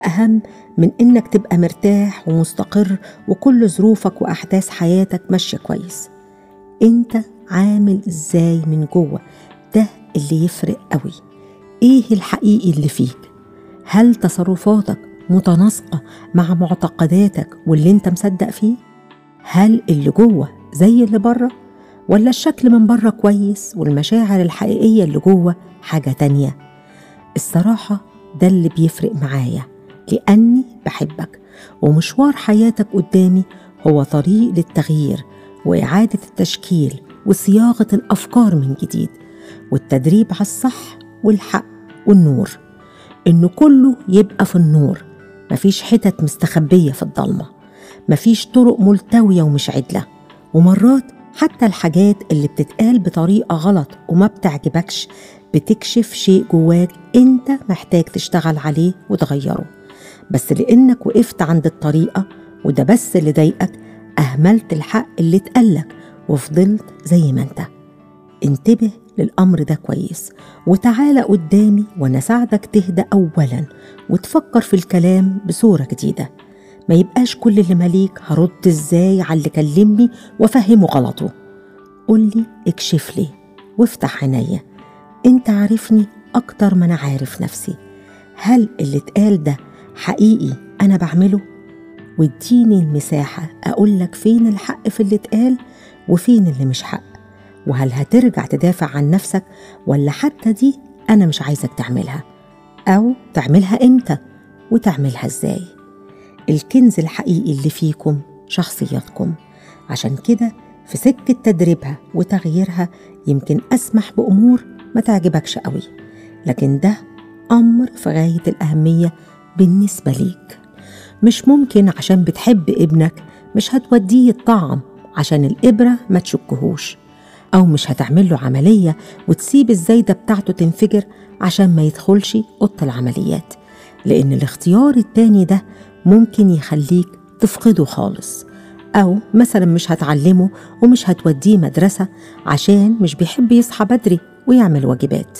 أهم من إنك تبقى مرتاح ومستقر وكل ظروفك وأحداث حياتك ماشية كويس أنت عامل إزاي من جوه ده اللي يفرق قوي إيه الحقيقي اللي فيك هل تصرفاتك متناسقة مع معتقداتك واللي أنت مصدق فيه هل اللي جوه زي اللي بره ولا الشكل من بره كويس والمشاعر الحقيقية اللي جوه حاجة تانية الصراحة ده اللي بيفرق معايا لأني بحبك ومشوار حياتك قدامي هو طريق للتغيير وإعادة التشكيل وصياغة الأفكار من جديد والتدريب على الصح والحق والنور إنه كله يبقى في النور مفيش حتت مستخبية في الضلمة مفيش طرق ملتوية ومش عدلة ومرات حتى الحاجات اللي بتتقال بطريقة غلط وما بتعجبكش بتكشف شيء جواك انت محتاج تشتغل عليه وتغيره بس لانك وقفت عند الطريقة وده بس اللي ضايقك اهملت الحق اللي اتقالك وفضلت زي ما انت انتبه للأمر ده كويس وتعالى قدامي وأنا ساعدك تهدى أولا وتفكر في الكلام بصورة جديدة ما يبقاش كل اللي مليك هرد ازاي على اللي كلمني وافهمه غلطه قولي اكشف لي وافتح عينيا انت عارفني اكتر ما انا عارف نفسي هل اللي اتقال ده حقيقي انا بعمله واديني المساحة أقولك فين الحق في اللي اتقال وفين اللي مش حق وهل هترجع تدافع عن نفسك ولا حتى دي أنا مش عايزك تعملها أو تعملها إمتى وتعملها إزاي الكنز الحقيقي اللي فيكم شخصياتكم عشان كده في سكة تدريبها وتغييرها يمكن أسمح بأمور ما تعجبكش قوي لكن ده أمر في غاية الأهمية بالنسبة ليك مش ممكن عشان بتحب ابنك مش هتوديه الطعم عشان الإبرة ما تشكهوش أو مش هتعمل له عملية وتسيب الزايدة بتاعته تنفجر عشان ما يدخلش أوضة العمليات لأن الاختيار التاني ده ممكن يخليك تفقده خالص أو مثلا مش هتعلمه ومش هتوديه مدرسة عشان مش بيحب يصحى بدري ويعمل واجبات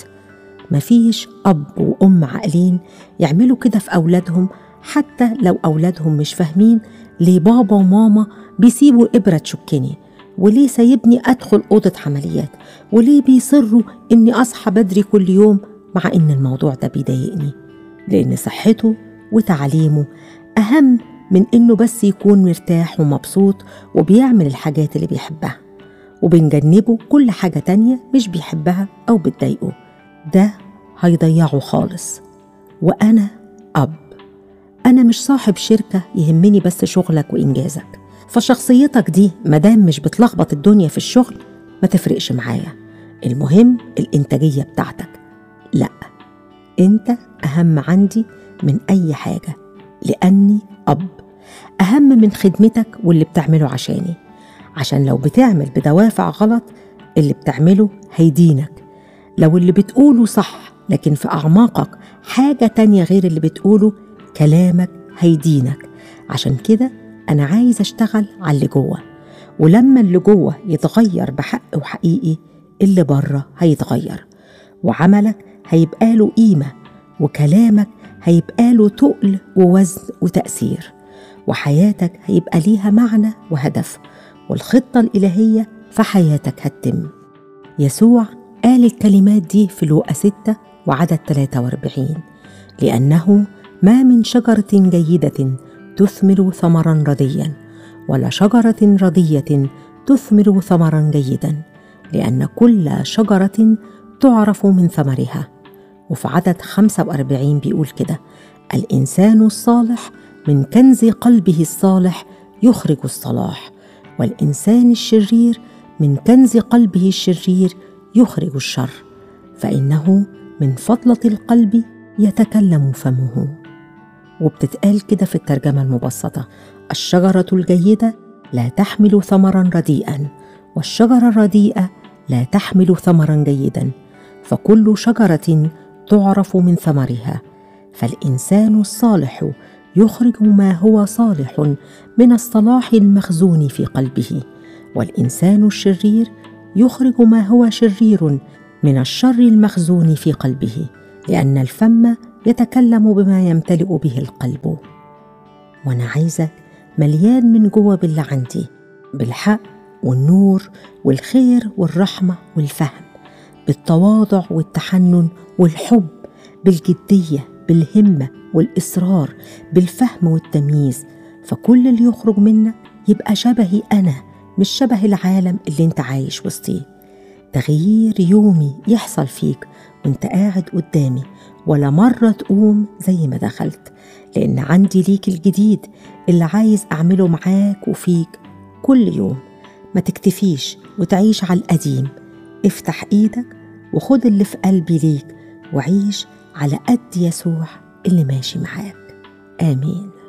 مفيش أب وأم عاقلين يعملوا كده في أولادهم حتى لو أولادهم مش فاهمين ليه بابا وماما بيسيبوا إبرة تشكني وليه سايبني أدخل أوضة عمليات وليه بيصروا إني أصحى بدري كل يوم مع إن الموضوع ده بيضايقني لأن صحته وتعليمه أهم من إنه بس يكون مرتاح ومبسوط وبيعمل الحاجات اللي بيحبها وبنجنبه كل حاجة تانية مش بيحبها أو بتضايقه ده هيضيعه خالص وأنا أب أنا مش صاحب شركة يهمني بس شغلك وإنجازك فشخصيتك دي مدام مش بتلخبط الدنيا في الشغل ما تفرقش معايا المهم الإنتاجية بتاعتك لأ أنت أهم عندي من أي حاجة لأني أب أهم من خدمتك واللي بتعمله عشاني عشان لو بتعمل بدوافع غلط اللي بتعمله هيدينك لو اللي بتقوله صح لكن في أعماقك حاجة تانية غير اللي بتقوله كلامك هيدينك عشان كده أنا عايز أشتغل على اللي جوه ولما اللي جوه يتغير بحق وحقيقي اللي بره هيتغير وعملك هيبقى له قيمة وكلامك هيبقى له تقل ووزن وتأثير وحياتك هيبقى ليها معنى وهدف والخطة الإلهية في حياتك هتتم يسوع قال الكلمات دي في لوقا 6 وعدد 43 لأنه ما من شجرة جيدة تثمر ثمرا رديا ولا شجرة ردية تثمر ثمرا جيدا لأن كل شجرة تعرف من ثمرها وفي عدد 45 بيقول كده الإنسان الصالح من كنز قلبه الصالح يخرج الصلاح والإنسان الشرير من كنز قلبه الشرير يخرج الشر فإنه من فضلة القلب يتكلم فمه وبتتقال كده في الترجمة المبسطة الشجرة الجيدة لا تحمل ثمرا رديئا والشجرة الرديئة لا تحمل ثمرا جيدا فكل شجرة تعرف من ثمرها فالإنسان الصالح يخرج ما هو صالح من الصلاح المخزون في قلبه والإنسان الشرير يخرج ما هو شرير من الشر المخزون في قلبه لأن الفم يتكلم بما يمتلئ به القلب وأنا عايزك مليان من جوه باللي عندي بالحق والنور والخير والرحمة والفهم بالتواضع والتحنن والحب بالجدية بالهمة والإصرار بالفهم والتمييز فكل اللي يخرج منك يبقى شبهي أنا مش شبه العالم اللي انت عايش وسطيه تغيير يومي يحصل فيك وانت قاعد قدامي ولا مرة تقوم زي ما دخلت لأن عندي ليك الجديد اللي عايز أعمله معاك وفيك كل يوم ما تكتفيش وتعيش على القديم افتح ايدك وخد اللي في قلبي ليك وعيش على قد يسوع اللي ماشي معاك آمين